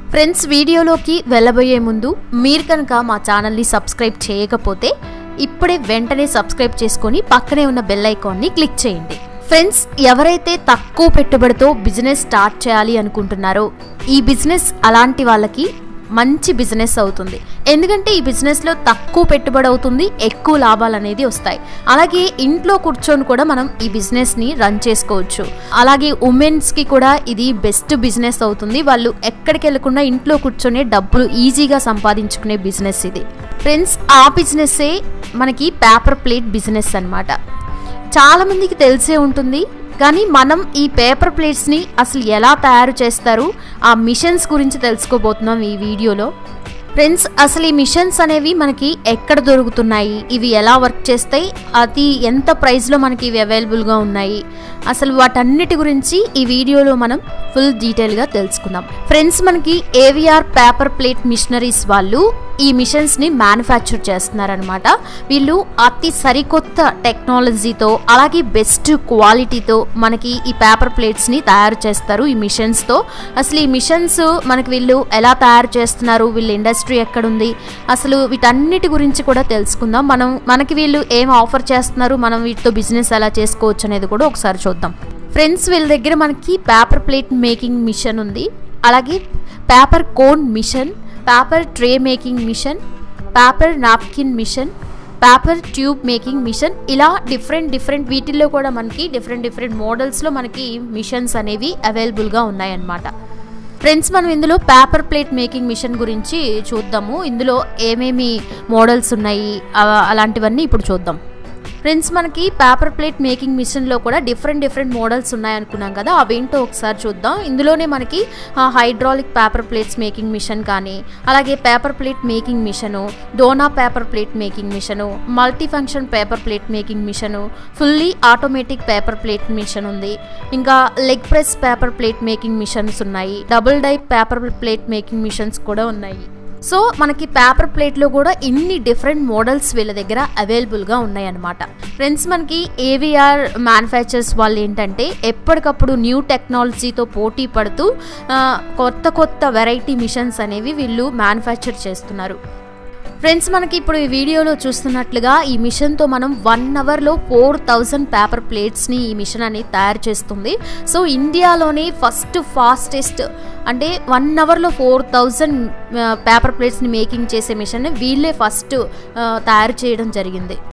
friends వీడియోలోకి వెళ్ళబోయే ముందు మీరు కనుక మా ఛానల్ని సబ్స్క్రైబ్ చేయకపోతే ఇప్పుడే వెంటనే సబ్స్క్రైబ్ చేసుకొని పక్కనే ఉన్న బెల్ ఐకాన్ని క్లిక్ చేయండి ఫ్రెండ్స్ ఎవరైతే తక్కువ పెట్టుబడితో బిజినెస్ స్టార్ట్ చేయాలి అనుకుంటున్నారో ఈ బిజినెస్ అలాంటి వాళ్ళకి మంచి బిజినెస్ అవుతుంది ఎందుకంటే ఈ బిజినెస్లో తక్కువ పెట్టుబడి అవుతుంది ఎక్కువ లాభాలు అనేది వస్తాయి అలాగే ఇంట్లో కూర్చొని కూడా మనం ఈ బిజినెస్ని రన్ చేసుకోవచ్చు అలాగే ఉమెన్స్కి కూడా ఇది బెస్ట్ బిజినెస్ అవుతుంది వాళ్ళు ఎక్కడికి వెళ్ళకుండా ఇంట్లో కూర్చొని డబ్బులు ఈజీగా సంపాదించుకునే బిజినెస్ ఇది ఫ్రెండ్స్ ఆ బిజినెస్సే మనకి పేపర్ ప్లేట్ బిజినెస్ అనమాట చాలామందికి తెలిసే ఉంటుంది కానీ మనం ఈ పేపర్ ప్లేట్స్ని అసలు ఎలా తయారు చేస్తారు ఆ మిషన్స్ గురించి తెలుసుకోబోతున్నాం ఈ వీడియోలో ఫ్రెండ్స్ అసలు ఈ మిషన్స్ అనేవి మనకి ఎక్కడ దొరుకుతున్నాయి ఇవి ఎలా వర్క్ చేస్తాయి అది ఎంత ప్రైస్లో మనకి ఇవి అవైలబుల్గా ఉన్నాయి అసలు వాటన్నిటి గురించి ఈ వీడియోలో మనం ఫుల్ డీటెయిల్గా తెలుసుకుందాం ఫ్రెండ్స్ మనకి ఏవిఆర్ పేపర్ ప్లేట్ మిషనరీస్ వాళ్ళు ఈ మిషన్స్ని మ్యానుఫ్యాక్చర్ చేస్తున్నారనమాట వీళ్ళు అతి సరికొత్త టెక్నాలజీతో అలాగే బెస్ట్ క్వాలిటీతో మనకి ఈ పేపర్ ప్లేట్స్ని తయారు చేస్తారు ఈ మిషన్స్తో అసలు ఈ మిషన్స్ మనకి వీళ్ళు ఎలా తయారు చేస్తున్నారు వీళ్ళ ఇండస్ట్రీ ఎక్కడుంది అసలు వీటన్నిటి గురించి కూడా తెలుసుకుందాం మనం మనకి వీళ్ళు ఏం ఆఫర్ చేస్తున్నారు మనం వీటితో బిజినెస్ ఎలా చేసుకోవచ్చు అనేది కూడా ఒకసారి చూద్దాం ఫ్రెండ్స్ వీళ్ళ దగ్గర మనకి పేపర్ ప్లేట్ మేకింగ్ మిషన్ ఉంది అలాగే paper cone machine paper tray making machine paper napkin machine paper tube making machine ఇలా డిఫరెంట్ డిఫరెంట్ వీటిల్లో కూడా మనకి డిఫరెంట్ డిఫరెంట్ మోడల్స్లో మనకి మిషన్స్ అనేవి అవైలబుల్గా ఉన్నాయన్నమాట ఫ్రెండ్స్ మనం ఇందులో పేపర్ ప్లేట్ మేకింగ్ మిషన్ గురించి చూద్దాము ఇందులో ఏమేమి మోడల్స్ ఉన్నాయి అవ- అలాంటివన్నీ ఇప్పుడు చూద్దాం ఫ్రెండ్స్ మనకి పేపర్ ప్లేట్ మేకింగ్ మిషన్లో కూడా డిఫరెంట్ డిఫరెంట్ మోడల్స్ ఉన్నాయనుకున్నాం కదా అవేంటో ఒకసారి చూద్దాం ఇందులోనే మనకి hydraulic paper plates making machine కానీ అలాగే paper plate making machine dona paper plate making machine multi function paper plate making machine fully automatic paper plate machine ఉంది ఇంకా leg press paper plate making machines ఉన్నాయి double die paper plate making machines కూడా ఉన్నాయి so మనకి paper ప్లేట్లో కూడా ఇన్ని different models వీళ్ళ దగ్గర అవైలబుల్గా ఉన్నాయన్నమాట ఫ్రెండ్స్ మనకి ఏవిఆర్ మ్యానుఫ్యాక్చర్స్ వాళ్ళు ఏంటంటే ఎప్పటికప్పుడు న్యూ టెక్నాలజీతో పోటీ పడుతూ ఆ, కొత్త కొత్త వెరైటీ మిషన్స్ అనేవి వీళ్ళు మ్యానుఫ్యాక్చర్ చేస్తున్నారు ఫ్రెండ్స్ మనకి ఇప్పుడు ఈ వీడియోలో చూస్తున్నట్లుగా ఈ మిషన్తో మనం వన్ అవర్లో ఫోర్ థౌజండ్ పేపర్ ప్లేట్స్ని ఈ మిషన్ అనేది తయారు చేస్తుంది సో ఇండియాలోనే ఫస్ట్ ఫాస్టెస్ట్ అంటే వన్ అవర్లో ఫోర్ థౌజండ్ పేపర్ ప్లేట్స్ని మేకింగ్ చేసే మిషన్ వీళ్ళే ఫస్ట్ తయారు చేయడం జరిగింది